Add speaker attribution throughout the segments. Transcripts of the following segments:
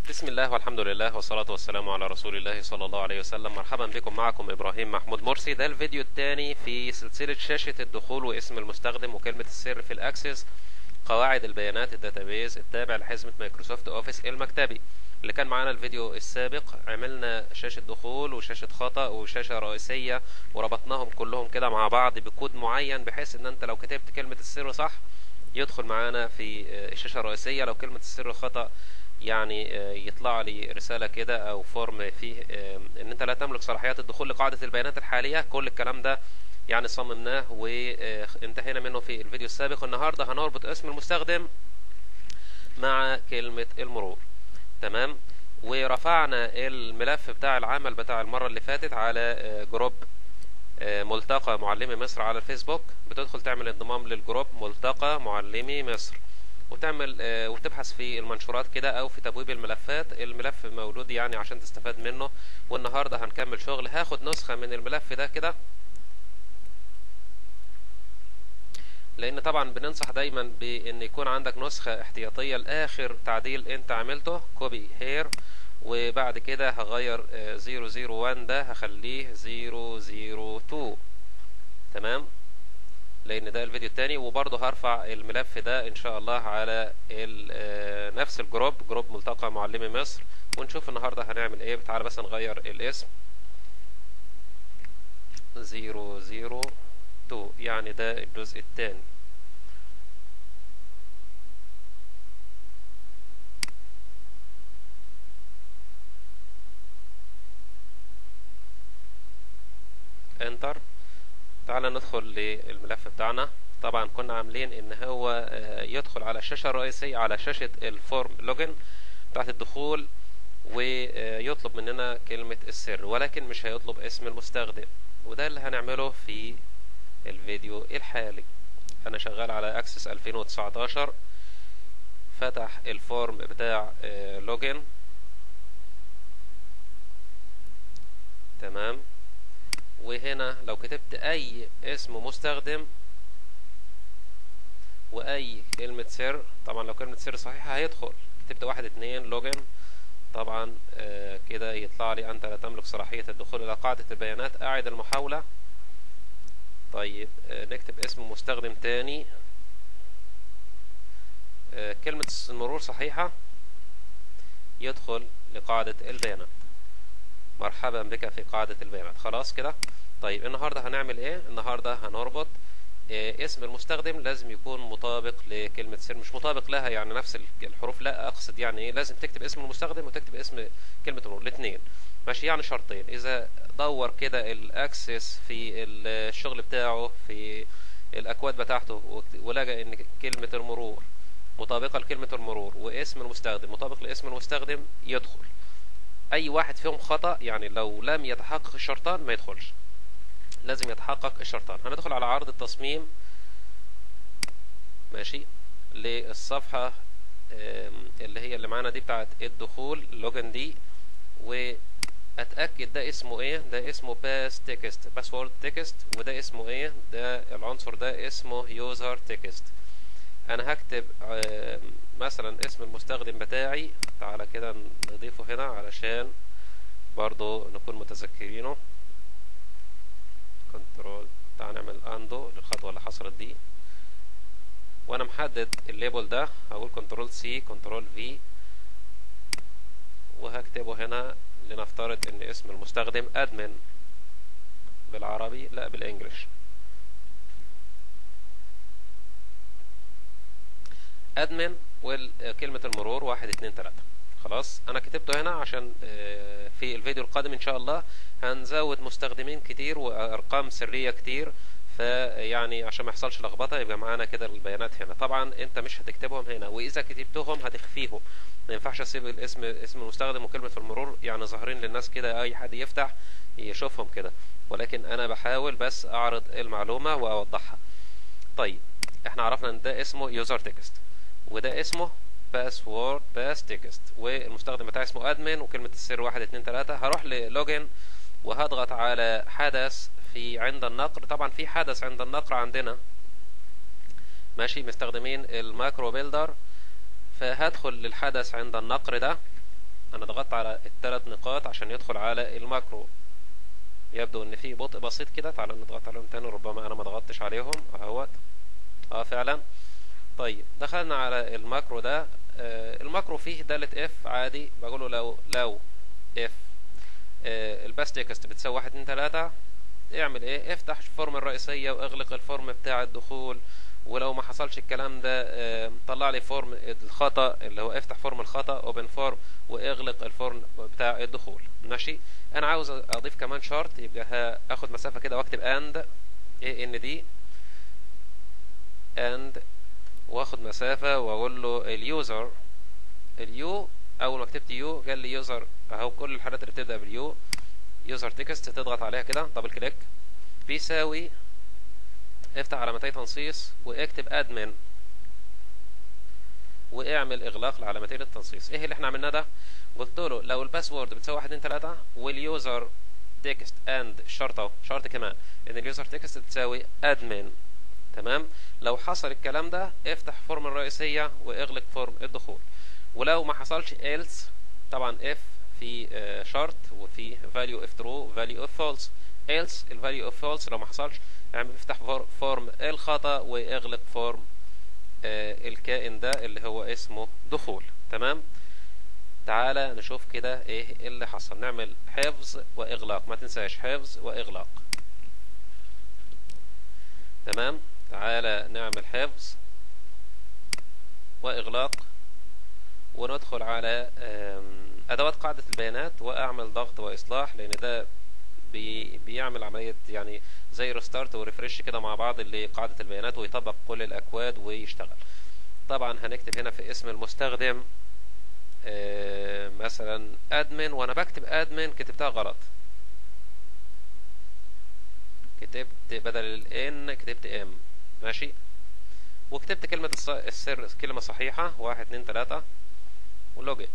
Speaker 1: بسم الله والحمد لله والصلاة والسلام على رسول الله صلى الله عليه وسلم مرحبا بكم معكم إبراهيم محمود مرسي ده الفيديو الثاني في سلسلة شاشة الدخول واسم المستخدم وكلمة السر في الأكسس قواعد البيانات الداتابيز التابع لحزمة مايكروسوفت أوفيس المكتبي اللي كان معانا الفيديو السابق عملنا شاشة دخول وشاشة خطأ وشاشة رئيسية وربطناهم كلهم كده مع بعض بكود معين بحيث ان انت لو كتبت كلمة السر صح يدخل معانا في الشاشة الرئيسية لو كلمة السر خطأ يعني يطلع لي رسالة كده أو فورم فيه إن أنت لا تملك صلاحيات الدخول لقاعدة البيانات الحالية كل الكلام ده يعني صممناه وانتهينا منه في الفيديو السابق النهاردة هنربط اسم المستخدم مع كلمة المرور تمام ورفعنا الملف بتاع العمل بتاع المرة اللي فاتت على جروب ملتقى معلمي مصر على الفيسبوك بتدخل تعمل انضمام للجروب ملتقى معلمي مصر وتعمل وتبحث في المنشورات كده او في تبويب الملفات الملف موجود يعني عشان تستفاد منه والنهارده هنكمل شغل هاخد نسخة من الملف ده كده لان طبعا بننصح دايما بان يكون عندك نسخة احتياطية لاخر تعديل انت عملته كوبي هير وبعد كده هغير 001 ده هخليه 002 تمام لان ده الفيديو التاني وبرضه هرفع الملف ده ان شاء الله على نفس الجروب جروب ملتقى معلمي مصر ونشوف النهارده هنعمل ايه تعالى بس نغير الاسم 002 يعني ده الجزء الثاني انتر تعالى ندخل للملف بتاعنا طبعا كنا عاملين ان هو يدخل على الشاشة الرئيسية على شاشة الفورم لوجن بتاعت الدخول ويطلب مننا كلمة السر ولكن مش هيطلب اسم المستخدم وده اللي هنعمله في الفيديو الحالي انا شغال على اكسس 2019 فتح الفورم بتاع لوجن تمام وهنا لو كتبت اي اسم مستخدم واي كلمة سر طبعا لو كلمة سر صحيحة هيدخل كتبت واحد اتنين لوجن طبعا آه كده يطلع لي انت لا تملك صلاحية الدخول الى قاعدة البيانات اعد المحاولة طيب آه نكتب اسم مستخدم تاني آه كلمة المرور صحيحة يدخل لقاعدة البيانات مرحبا بك في قاعدة البيانات خلاص كده طيب النهاردة هنعمل ايه النهاردة هنربط إيه اسم المستخدم لازم يكون مطابق لكلمة سر مش مطابق لها يعني نفس الحروف لا اقصد يعني ايه لازم تكتب اسم المستخدم وتكتب اسم كلمة المرور الاثنين ماشي يعني شرطين اذا دور كده الاكسس في الشغل بتاعه في الاكواد بتاعته ولقى ان كلمة المرور مطابقة لكلمة المرور واسم المستخدم مطابق لاسم المستخدم يدخل اي واحد فيهم خطأ يعني لو لم يتحقق الشرطان ما يدخلش لازم يتحقق الشرطان هندخل على عرض التصميم ماشي للصفحة اللي هي اللي معانا دي بتاعت الدخول لوجن دي واتأكد ده اسمه ايه ده اسمه باس تكست باسورد تكست وده اسمه ايه ده العنصر ده اسمه يوزر تكست انا هكتب مثلا اسم المستخدم بتاعي تعالى كده نضيفه هنا علشان برضو نكون متذكرينه كنترول تعال نعمل اندو للخطوة اللي حصلت دي وانا محدد الليبل ده هقول كنترول سي كنترول في وهكتبه هنا لنفترض ان اسم المستخدم ادمن بالعربي لا بالانجلش ادمن وكلمة المرور واحد اتنين تلاتة خلاص انا كتبته هنا عشان في الفيديو القادم ان شاء الله هنزود مستخدمين كتير وارقام سرية كتير فيعني عشان ما يحصلش لخبطه يبقى معانا كده البيانات هنا طبعا انت مش هتكتبهم هنا واذا كتبتهم هتخفيهم ما ينفعش اسيب الاسم اسم المستخدم وكلمه المرور يعني ظاهرين للناس كده اي حد يفتح يشوفهم كده ولكن انا بحاول بس اعرض المعلومه واوضحها طيب احنا عرفنا ان ده اسمه يوزر تكست وده اسمه باسورد باس تكست والمستخدم بتاعي اسمه ادمن وكلمه السر واحد اتنين تلاته هروح للوجن وهضغط على حدث في عند النقر طبعا في حدث عند النقر عندنا ماشي مستخدمين الماكرو بيلدر فهدخل للحدث عند النقر ده انا ضغطت على الثلاث نقاط عشان يدخل على الماكرو يبدو ان في بطء بسيط كده تعالى نضغط عليهم تاني ربما انا ما ضغطتش عليهم اهوت اه فعلا طيب دخلنا على الماكرو ده آه الماكرو فيه دالة اف عادي بقول له لو لو اف آه الباس تكست بتساوي واحد اتنين تلاتة اعمل ايه افتح الفورم الرئيسية واغلق الفورم بتاع الدخول ولو ما حصلش الكلام ده آه طلع لي فورم الخطأ اللي هو افتح فورم الخطأ اوبن فورم واغلق الفورم بتاع الدخول ماشي انا عاوز اضيف كمان شرط يبقى هاخد مسافة كده واكتب اند ايه ان دي اند واخد مسافة واقول له اليوزر اليو اول ما كتبت يو قال لي يوزر اهو كل الحاجات اللي بتبدأ باليو يوزر تكست تضغط عليها كده دبل كليك بيساوي افتح علامتي تنصيص واكتب ادمن واعمل اغلاق لعلامتين التنصيص ايه اللي احنا عملناه ده قلت له لو الباسورد بتساوي 1 2 3 واليوزر تكست اند شرط اهو شرط كمان ان اليوزر تكست تساوي ادمن تمام لو حصل الكلام ده افتح فورم الرئيسية واغلق فورم الدخول ولو ما حصلش else طبعا if في شرط وفي value if true value if false else ال value if false لو ما حصلش اعمل افتح فورم الخطأ واغلق فورم الكائن ده اللي هو اسمه دخول تمام تعالى نشوف كده ايه اللي حصل نعمل حفظ واغلاق ما تنساش حفظ واغلاق تمام تعالى نعمل حفظ واغلاق وندخل على ادوات قاعدة البيانات واعمل ضغط واصلاح لان ده بي بيعمل عملية يعني زي ريستارت وريفرش كده مع بعض لقاعدة البيانات ويطبق كل الاكواد ويشتغل طبعا هنكتب هنا في اسم المستخدم مثلا ادمن وانا بكتب ادمن كتبتها غلط كتبت بدل الان كتبت ام ماشي وكتبت كلمة السر كلمة صحيحة واحد اتنين تلاتة ولوجن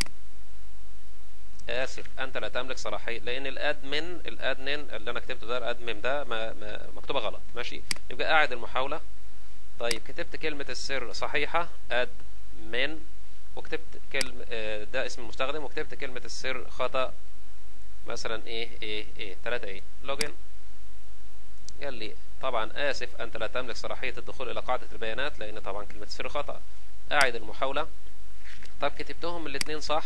Speaker 1: آسف أنت لا تملك صلاحية لأن الأدمن الأدمن اللي أنا كتبته ده الأدمن ده ما ما مكتوبة غلط ماشي يبقى قاعد المحاولة طيب كتبت كلمة السر صحيحة أدمن وكتبت كلمة ده اسم المستخدم وكتبت كلمة السر خطأ مثلا ايه ايه ايه تلاتة ايه لوجن قال لي طبعا آسف أنت لا تملك صلاحية الدخول إلى قاعدة البيانات لأن طبعا كلمة سر خطأ أعد المحاولة طب كتبتهم الاثنين صح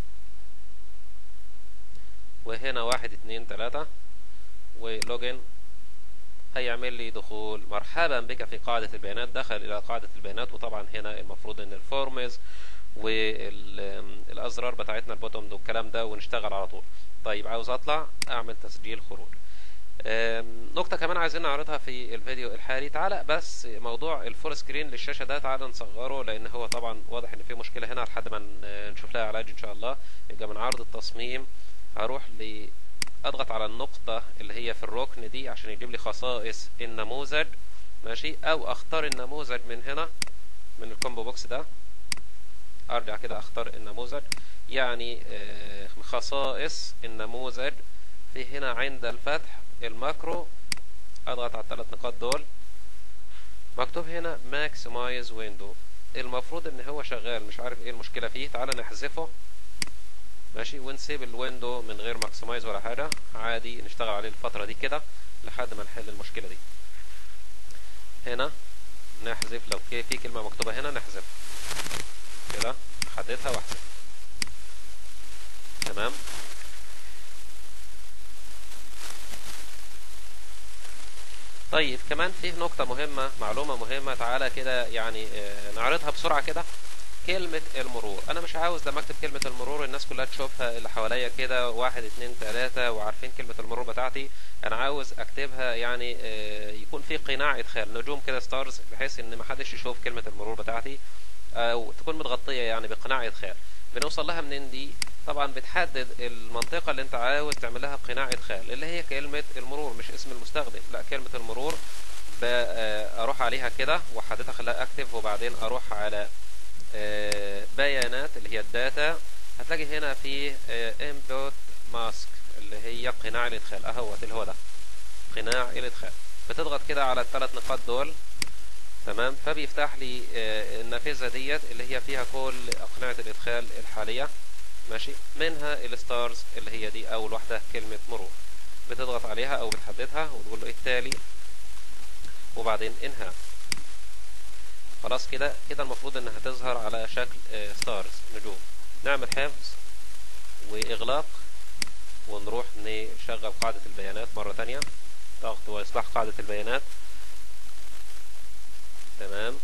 Speaker 1: وهنا واحد اتنين تلاتة ولوجن هيعمل لي دخول مرحبا بك في قاعدة البيانات دخل إلى قاعدة البيانات وطبعا هنا المفروض إن الفورمز والأزرار بتاعتنا البوتوم والكلام ده ونشتغل على طول طيب عاوز أطلع أعمل تسجيل خروج نقطة كمان عايزين نعرضها في الفيديو الحالي تعالى بس موضوع الفول سكرين للشاشة ده تعالى نصغره لأن هو طبعا واضح إن في مشكلة هنا لحد ما نشوف لها علاج إن شاء الله يبقى من عرض التصميم هروح ل أضغط على النقطة اللي هي في الركن دي عشان يجيب لي خصائص النموذج ماشي أو أختار النموذج من هنا من الكومبو بوكس ده أرجع كده أختار النموذج يعني خصائص النموذج في هنا عند الفتح الماكرو اضغط على الثلاث نقاط دول مكتوب هنا ماكسمايز ويندو المفروض ان هو شغال مش عارف ايه المشكله فيه تعالى نحذفه ماشي ونسيب الويندو من غير ماكسمايز ولا حاجه عادي نشتغل عليه الفتره دي كده لحد ما نحل المشكله دي هنا نحذف لو في كلمه مكتوبه هنا نحذف كده حددها واحذف تمام طيب كمان فيه نقطة مهمة معلومة مهمة تعالى كده يعني نعرضها بسرعة كده كلمة المرور أنا مش عاوز لما أكتب كلمة المرور الناس كلها تشوفها اللي حواليا كده واحد اتنين تلاتة وعارفين كلمة المرور بتاعتي أنا عاوز أكتبها يعني يكون في قناع إدخال نجوم كده ستارز بحيث إن محدش يشوف كلمة المرور بتاعتي أو تكون متغطية يعني بقناع إدخال بنوصل لها منين دي طبعا بتحدد المنطقة اللي انت عاوز تعمل لها قناع ادخال اللي هي كلمة المرور مش اسم المستخدم لا كلمة المرور اروح عليها كده واحددها اخليها اكتف وبعدين اروح على بيانات اللي هي الداتا هتلاقي هنا في input ماسك اللي هي قناع الادخال اهوت اللي هو ده قناع الادخال بتضغط كده على الثلاث نقاط دول تمام فبيفتح لي النافذة ديت اللي هي فيها كل أقنعة الإدخال الحالية ماشي منها الستارز اللي هي دي اول واحدة كلمة مرور بتضغط عليها او بتحددها وتقول له التالي وبعدين انهاء خلاص كده كده المفروض انها تظهر على شكل ستارز نجوم نعمل حفظ واغلاق ونروح نشغل قاعدة البيانات مرة تانية ضغط واصلاح قاعدة البيانات تمام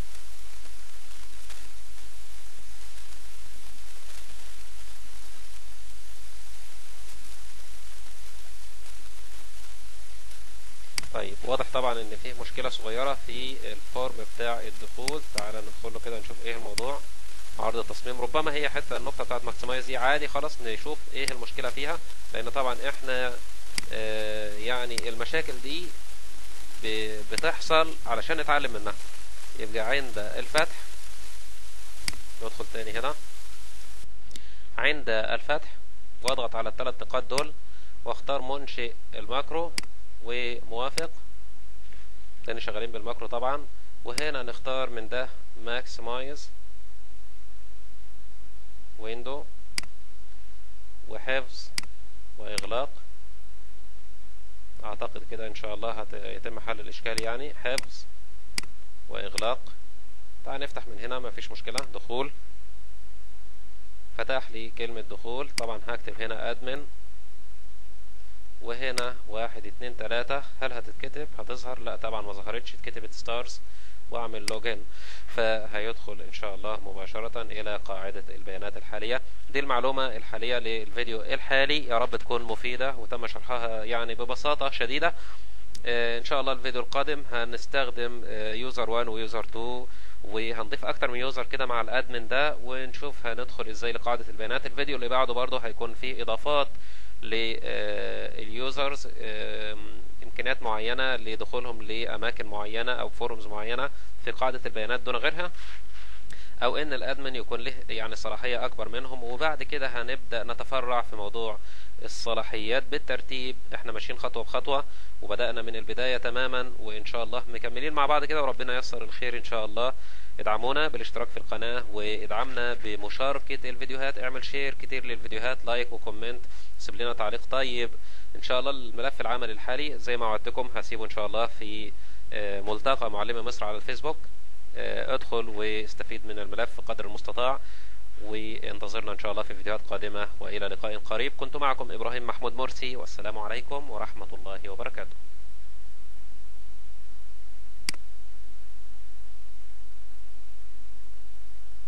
Speaker 1: طيب واضح طبعا ان فيه مشكلة صغيرة في الفورم بتاع الدخول تعالى ندخل له كده نشوف ايه الموضوع عرض التصميم ربما هي حتى النقطة بتاعت ماكسمايز دي عادي خلاص نشوف ايه المشكلة فيها لان طبعا احنا آه يعني المشاكل دي بتحصل علشان نتعلم منها يبقى عند الفتح ندخل تاني هنا عند الفتح واضغط على الثلاث نقاط دول واختار منشئ الماكرو وموافق تاني شغالين بالماكرو طبعا وهنا نختار من ده ماكسمايز ويندو وحفظ واغلاق اعتقد كده ان شاء الله هيتم حل الاشكال يعني حفظ واغلاق تعال نفتح من هنا مفيش مشكلة دخول فتح لي كلمة دخول طبعا هكتب هنا ادمن وهنا واحد اتنين تلاتة هل هتتكتب هتظهر لا طبعا ما ظهرتش اتكتبت ستارز واعمل لوجن فهيدخل ان شاء الله مباشرة الى قاعدة البيانات الحالية دي المعلومة الحالية للفيديو الحالي يا رب تكون مفيدة وتم شرحها يعني ببساطة شديدة ان شاء الله الفيديو القادم هنستخدم يوزر 1 ويوزر 2 وهنضيف اكتر من يوزر كده مع الادمن ده ونشوف هندخل ازاي لقاعدة البيانات الفيديو اللي بعده برضه هيكون فيه اضافات لليوزرز امكانيات معينة لدخولهم لاماكن معينة او فورمز معينة في قاعدة البيانات دون غيرها او ان الادمن يكون له يعني صلاحية اكبر منهم وبعد كده هنبدأ نتفرع في موضوع الصلاحيات بالترتيب احنا ماشيين خطوة بخطوة وبدأنا من البداية تماما وان شاء الله مكملين مع بعض كده وربنا ييسر الخير ان شاء الله ادعمونا بالاشتراك في القناة وادعمنا بمشاركة الفيديوهات اعمل شير كتير للفيديوهات لايك وكومنت سيب لنا تعليق طيب ان شاء الله الملف العمل الحالي زي ما وعدتكم هسيبه ان شاء الله في ملتقى معلمي مصر على الفيسبوك ادخل واستفيد من الملف قدر المستطاع وانتظرنا ان شاء الله في فيديوهات قادمة والى لقاء قريب كنت معكم ابراهيم محمود مرسي والسلام عليكم ورحمة الله وبركاته